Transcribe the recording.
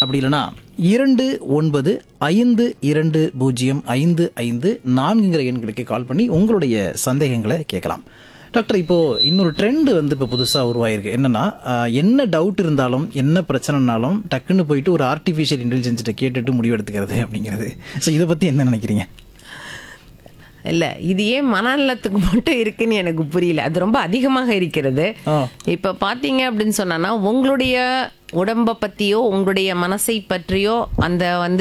அப்படி இல்லைன்னா இரண்டு ஒன்பது ஐந்து இரண்டு பூஜ்ஜியம் ஐந்து ஐந்து நான்குங்கிற எண்களுக்கு கால் பண்ணி உங்களுடைய சந்தேகங்களை கேட்கலாம் டாக்டர் இப்போ இன்னொரு ட்ரெண்ட் வந்து இப்போ புதுசாக உருவாயிருக்கு என்னன்னா ஆஹ், என்ன டவுட் இருந்தாலும் என்ன பிரச்சனைனாலும் டக்குன்னு போயிட்டு ஒரு ஆர்டிஃபிஷியல் இன்டெலிஜென்ஸ்கிட்ட கேட்டுட்டு முடிவெடுத்துக்கிறது அப்படிங்கிறது ஸோ இதை பற்றி என்ன நினைக்கிறீங்க இல்ல இது ஏன் மனநலத்துக்கு மட்டும் இருக்குன்னு எனக்கு புரியல அது ரொம்ப அதிகமாக இருக்கிறது ஆ. இப்ப பாத்தீங்க அப்படின்னு சொன்னா உங்களுடைய உடம்ப பத்தியோ உங்களுடைய மனசை பற்றியோ அந்த வந்து